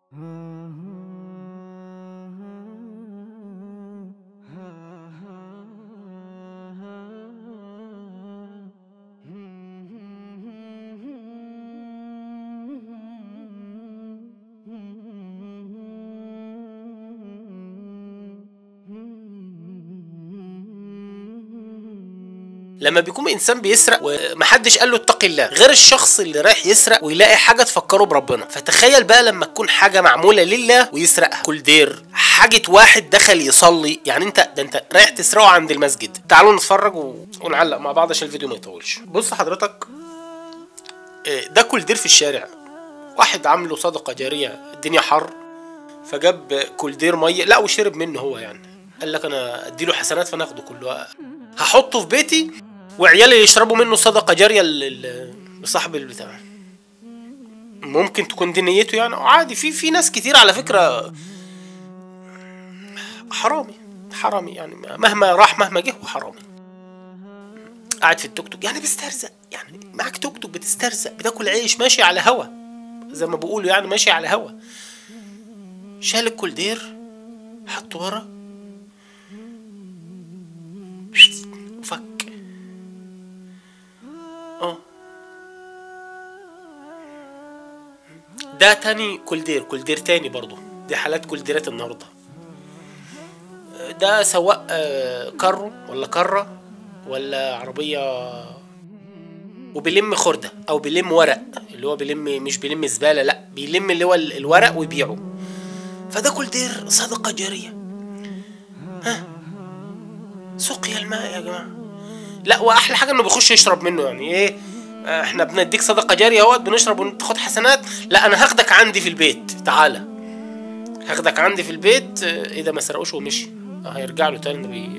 لما بيكون انسان بيسرق ومحدش قال له اتق الله غير الشخص اللي رايح يسرق ويلاقي حاجه تفكره بربنا فتخيل بقى لما تكون حاجه معموله لله ويسرقها كل دير حاجه واحد دخل يصلي يعني انت ده انت رايح تسرقه عند المسجد تعالوا نتفرج و... ونعلق مع بعض عشان الفيديو ما يطولش بص حضرتك آه، ده كل دير في الشارع واحد عامله صدقه جاريه الدنيا حر فجاب كولدير ميه لا وشرب منه هو يعني قال لك انا اديله حسنات فانا اخده كله هحطه في بيتي وعيالي يشربوا منه صدقه جاريه لل- لصاحب البتاع ممكن تكون دي نيته يعني عادي في في ناس كتير على فكره حرامي حرامي يعني مهما راح مهما جه هو حرامي قاعد في التوك توك يعني بيسترزق يعني معاك توك توك بتسترزق بتاكل عيش ماشي على هوا زي ما بيقولوا يعني ماشي على هوا شال الكولدير حطه ورا وفك اه ده تاني كولدير كولدير تاني برضو دي حالات كولديرات النهارده ده سواق آه، كارو ولا كرة ولا عربية وبيلم خردة أو بيلم ورق اللي هو بيلم مش بيلم زبالة لأ بيلم اللي هو ال- الورق ويبيعه فده كولدير صدقة جارية ها سقيا الماء يا جماعة لا واحلى حاجه انه بيخش يشرب منه يعني ايه آه، احنا بنديك صدقه جاريه اهوت بنشرب وتاخد حسنات لا انا هاخدك عندي في البيت تعالى هاخدك عندي في البيت آه، ايه ده ما سرقوش ومشي آه، هيرجع له تاني بي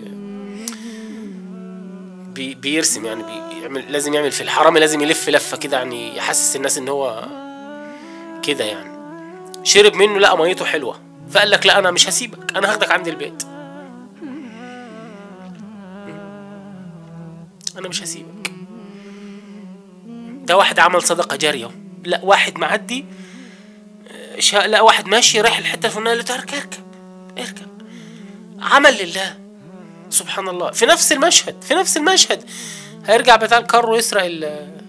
بي بيرسم يعني بي بيعمل لازم يعمل في الحرامي لازم يلف لفه كده يعني يحسس الناس ان هو كده يعني شرب منه لقى ميته حلوه فقال لك لا انا مش هسيبك انا هاخدك عندي البيت انا مش هسيبك ده واحد عمل صدقه جاريه لا واحد معدي آه، شا... لا واحد ماشي رايح الحته الفلانيه قال له تعال اركب اركب عمل لله سبحان الله في نفس المشهد في نفس المشهد هيرجع بتاع الكار يسرق ال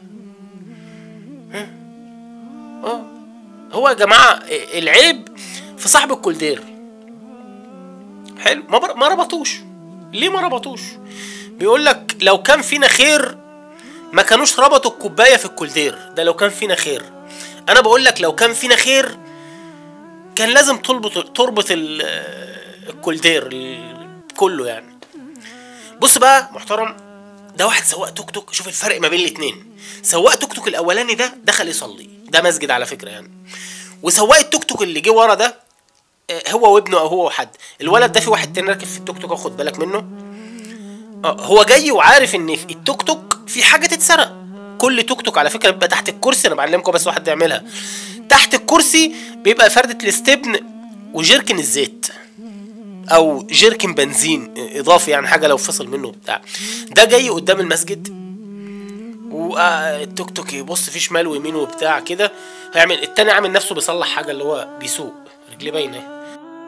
ها؟ اه هو يا جماعه العيب في صاحب الكولدير حلو ما, بر... ما ربطوش ليه ما ربطوش بيقول لك لو كان فينا خير ما كانوش ربطوا الكوبايه في الكولدير ده لو كان فينا خير انا بقول لك لو كان فينا خير كان لازم تربط تربط ال- الكولدير ال- كله يعني بص بقى محترم ده واحد سواق توك توك شوف الفرق ما بين الاتنين سواق توك توك الاولاني ده دخل يصلي ده مسجد على فكره يعني وسواق التوك توك اللي جه ورا ده آه، هو وابنه او هو وحد الولد ده في واحد تاني راكب في التوك توك خد بالك منه اه هو جاي وعارف ان في التوك توك في حاجه تتسرق كل توك توك على فكره بيبقى تحت الكرسي انا بعلمكم بس واحد يعملها تحت الكرسي بيبقى فردة الاستبن وجيركن الزيت او جيركن بنزين اضافي يعني حاجه لو فصل منه بتاع ده جاي قدام المسجد والتوك توك يبص فيه شمال ويمين وبتاع كده هيعمل التاني عامل نفسه بيصلح حاجه اللي هو بيسوق رجليه باينه اهي.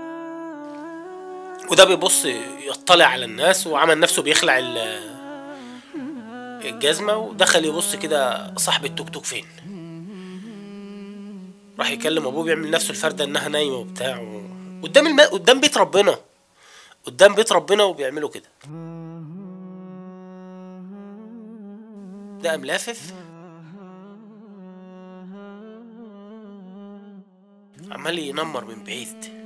وده بيبص يطلع على الناس وعمل نفسه بيخلع ال- الجزمة ودخل يبص كده صاحب التوك توك فين راح يكلم ابوه بيعمل نفسه الفردة انها نايمة وبتاع و... قدام الم... قدام بيت ربنا قدام بيت ربنا وبيعملوا كده ده قام لافف عمال ينمر من بعيد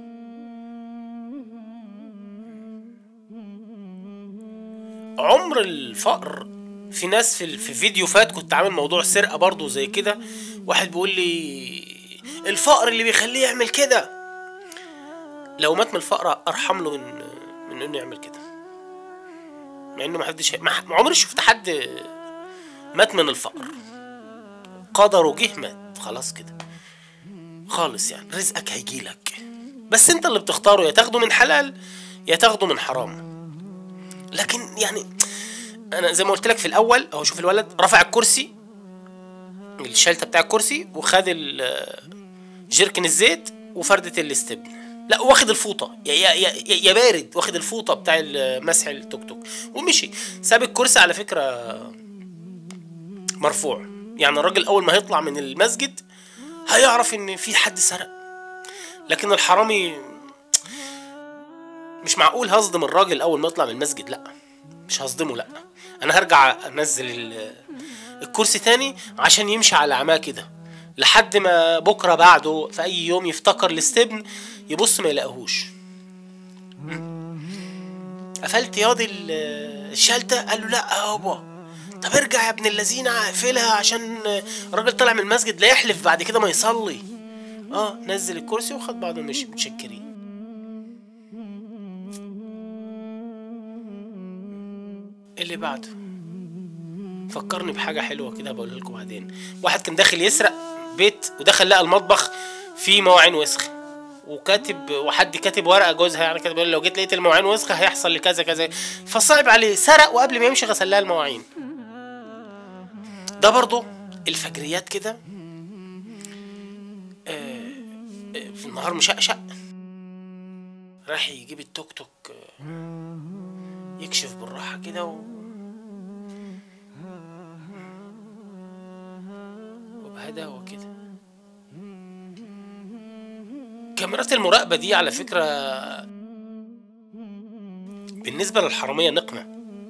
عمر الفقر في ناس في في فيديو فات كنت عامل موضوع سرقه برضه زي كده واحد بيقول لي الفقر اللي بيخليه يعمل كده لو مات من الفقر ارحم له من من انه يعمل كده مع انه ما حدش ما ما عمري شفت حد مات من الفقر قدره جه مات خلاص كده خالص يعني رزقك هيجيلك بس انت اللي بتختاره يا تاخده من حلال يا تاخده من حرام لكن يعني انا زي ما قلت لك في الاول اهو شوف الولد رفع الكرسي الشلته بتاع الكرسي وخد ال- جيركن الزيت وفردة الاستبن لا واخد الفوطه يا يا يا, يا بارد واخد الفوطه بتاع مسح التوك توك ومشي ساب الكرسي على فكره مرفوع يعني الراجل اول ما هيطلع من المسجد هيعرف ان في حد سرق لكن الحرامي مش معقول هصدم الراجل اول ما يطلع من المسجد لا مش هصدمه لا انا هرجع انزل ال- الكرسي تاني عشان يمشي على عماه كده لحد ما بكره بعده في اي يوم يفتكر الاستبن يبص ما يلاقيهوش قفلت ياضي ال- الشلته قال له لا يابا طب ارجع يا ابن اللذينه اقفلها عشان الراجل طلع من المسجد لا يحلف بعد كده ما يصلي اه نزل الكرسي وخد بعضه ومشي متشكرين اللي بعده فكرني بحاجة حلوة كده بقولها لكم بعدين واحد كان داخل يسرق بيت ودخل لقى المطبخ فيه مواعين وسخ وكاتب وحد كاتب ورقة جوزها يعني كاتب لو جيت لقيت المواعين وسخة هيحصل لي كذا كذا فصعب عليه سرق وقبل ما يمشي غسل لها المواعين ده برضو الفجريات كده آه، آه، في النهار مشقشق راح يجيب التوك توك آه، يكشف بالراحة كده و... وبهداوة كده كاميرات المراقبة دي على فكرة بالنسبة للحرامية نقمة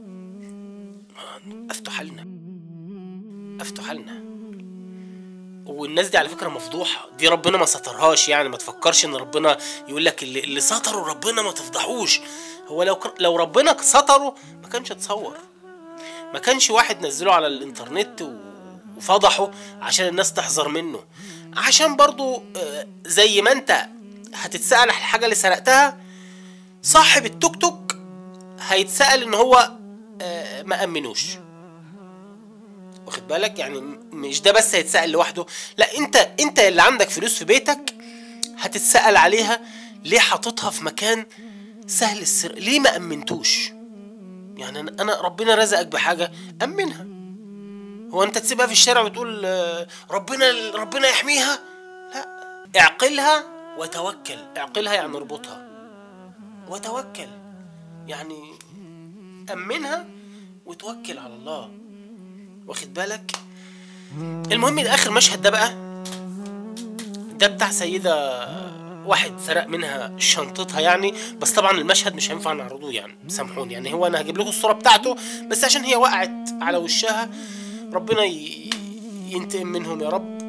أفتح حالنا أفتح حالنا والناس دي على فكرة مفضوحة دي ربنا ما سترهاش يعني ما تفكرش ان ربنا يقول لك اللي, اللي ستروا ربنا ما تفضحوش هو لو كر- لو ربنا ستره ما كانش اتصور ما كانش واحد نزله على الانترنت و- وفضحه عشان الناس تحذر منه عشان برضو آه، زي ما انت هتتسأل على الحاجة اللي سرقتها صاحب التوك توك هيتسأل ان هو آه، ما امنوش واخد بالك يعني م- مش ده بس هيتسأل لوحده لا انت انت اللي عندك فلوس في بيتك هتتسأل عليها ليه حاططها في مكان سهل السرقة ليه ما امنتوش يعني انا أنا ربنا رزقك بحاجة امنها هو انت تسيبها في الشارع وتقول آه، ربنا ربنا يحميها لا اعقلها وتوكل اعقلها يعني اربطها وتوكل يعني امنها وتوكل على الله واخد بالك المهم ده اخر مشهد ده بقى ده بتاع سيدة واحد سرق منها شنطتها يعني بس طبعا المشهد مش هينفع نعرضه يعني سامحوني يعني هو انا هجيب لكم الصورة بتاعته بس عشان هي وقعت على وشها ربنا ي- ينتقم منهم يا رب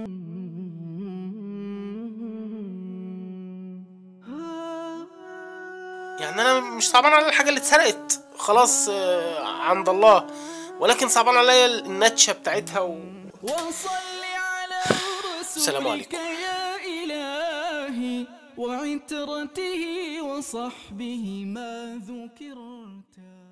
يعني انا مش صعبان على الحاجة اللي اتسرقت خلاص آه، عند الله ولكن صعبان عليا النتشة بتاعتها و... وصل على السلام رسولك عليكم. يا إلهي وعترته وصحبه ما ذكرتا